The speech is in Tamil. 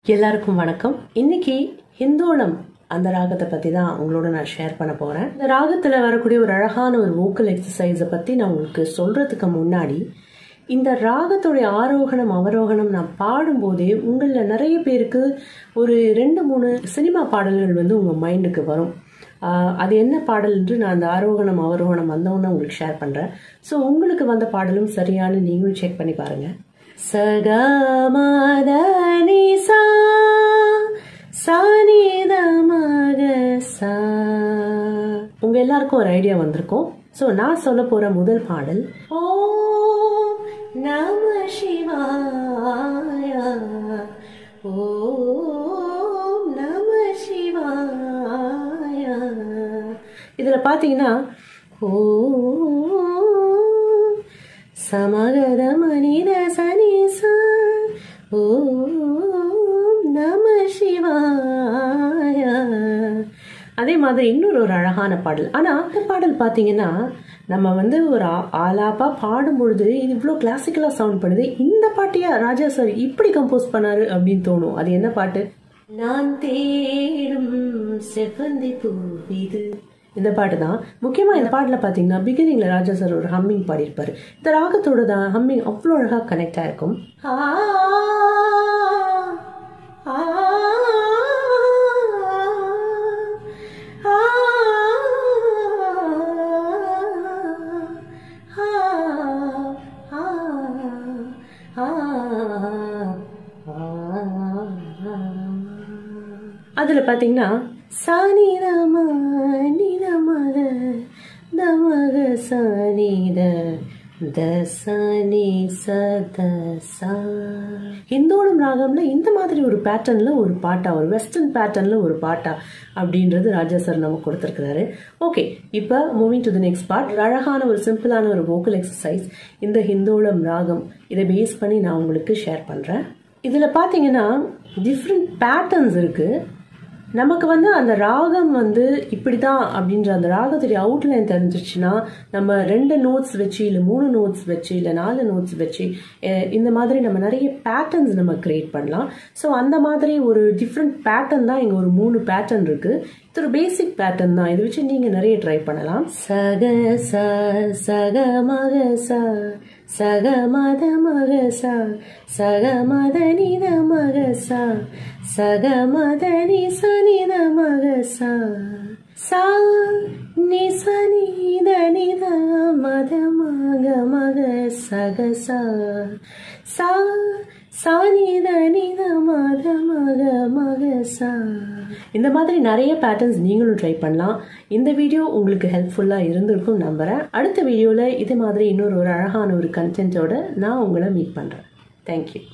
எல்லாருக்கும் வணக்கம் இன்னைக்கு ஹிந்தோளம் அந்த ராகத்தை பற்றி தான் உங்களோட நான் ஷேர் பண்ண போகிறேன் இந்த ராகத்தில் வரக்கூடிய ஒரு அழகான ஒரு வோக்கல் எக்ஸசைஸை பற்றி நான் உங்களுக்கு சொல்கிறதுக்கு முன்னாடி இந்த ராகத்துடைய ஆரோகணம் அவரோகணம் நான் பாடும்போதே உங்களில் நிறைய பேருக்கு ஒரு ரெண்டு மூணு சினிமா பாடல்கள் வந்து உங்கள் மைண்டுக்கு வரும் ஆஹ் அது என்ன பாடல் என்று நான் அந்த ஆரோகணம் அவரோகணம் வந்தவொன்னே உங்களுக்கு ஷேர் பண்ணுறேன் ஸோ உங்களுக்கு வந்த பாடலும் சரியான நீங்களும் செக் பண்ணி பாருங்கள் சகமதனி சா சானித மக சா உங்க எல்லாருக்கும் ஒரு ஐடியா வந்திருக்கும் ஸோ நான் சொல்ல போற முதல் பாடல் ஓம் நம சிவாய ஓம் நம சிவாய இதுல பாத்தீங்கன்னா ஓம் சமகத மனித சனீசா ஓம் நம சிவாய அதே மாதிரி இன்னொரு ஒரு அழகான பாடல் ஆனா அந்த பாடல் பாத்தீங்கன்னா நம்ம வந்து ஒரு ஆ- ஆலாப்பா பாடும் பொழுது இது இவ்வளோ கிளாசிக்கலா சவுண்ட் பண்ணுது இந்த பாட்டையா ராஜா சார் இப்படி கம்போஸ் பண்ணாரு அப்படின்னு தோணும் அது என்ன பாட்டு நான் தேடும் செவ்வந்தி பூ இது இந்த பாட்டு தான் முக்கியமாக இந்த பாட்டில் பார்த்தீங்கன்னா பிகினிங்கில் ராஜா சார் ஒரு ஹம்மிங் பாடியிருப்பாரு இந்த ராகத்தோட தான் ஹம்மிங் அவ்வளோ அழகாக கனெக்ட் ஆயிருக்கும் ஆ, ஆ, ஆ, ஆ, ஆ, ஆ. அதில் பார்த்தீங்கன்னா சாணி ரம நிரமக தமக சாணித தசனி சதசா இந்தோடம் ராகம்ல இந்த மாதிரி ஒரு பேட்டர்ன்ல ஒரு பாட்டா ஒரு வெஸ்டர்ன் பேட்டர்ன்ல ஒரு பாட்டா அப்படின்றது ராஜா சார் நமக்கு கொடுத்துருக்கிறாரு ஓகே இப்போ moving to the next part ஒரு அழகான ஒரு சிம்பிளான ஒரு வோக்கல் எக்ஸசைஸ் இந்த ஹிந்தோளம் ராகம் இதை பேஸ் பண்ணி நான் உங்களுக்கு ஷேர் பண்ணுறேன் இதில் பார்த்தீங்கன்னா டிஃப்ரெண்ட் பேட்டர்ன்ஸ் இருக்குது நமக்கு வந்து அந்த ராகம் வந்து இப்படி தான் அப்படின்ற அந்த ராகத்துடைய அவுட்லைன் தெரிஞ்சிச்சுன்னா நம்ம ரெண்டு நோட்ஸ் வச்சு இல்லை மூணு நோட்ஸ் வச்சு இல்லை நாலு நோட்ஸ் வச்சு அஹ், இந்த மாதிரி நம்ம நிறைய பேட்டர்ன்ஸ் நம்ம கிரியேட் பண்ணலாம் ஸோ அந்த மாதிரி ஒரு டிஃப்ரெண்ட் பேட்டர்ன் தான் இங்கே ஒரு மூணு பேட்டர்ன் இருக்கு இது ஒரு பேசிக் பேட்டர்ன் தான் இதை வச்சு நீங்கள் நிறைய ட்ரை பண்ணலாம் சக ச சக மக ச சக மத மக ச சக மத நித மக ச சக மத நி ச நித மக ச சா நி ச நித நித மத மக மக சக ச சா சா நித நித மத மக மக சா இந்த மாதிரி நிறைய பேட்டர்ன்ஸ் நீங்களும் ட்ரை பண்ணலாம் இந்த வீடியோ உங்களுக்கு ஹெல்ப்ஃபுல்லாக இருந்திருக்கும் நம்புகிறேன் அடுத்த வீடியோவில் இது மாதிரி இன்னொரு ஒரு அழகான ஒரு கண்டென்ட்டோட நான் உங்களை மீட் பண்ணுறேன் தேங்க்யூ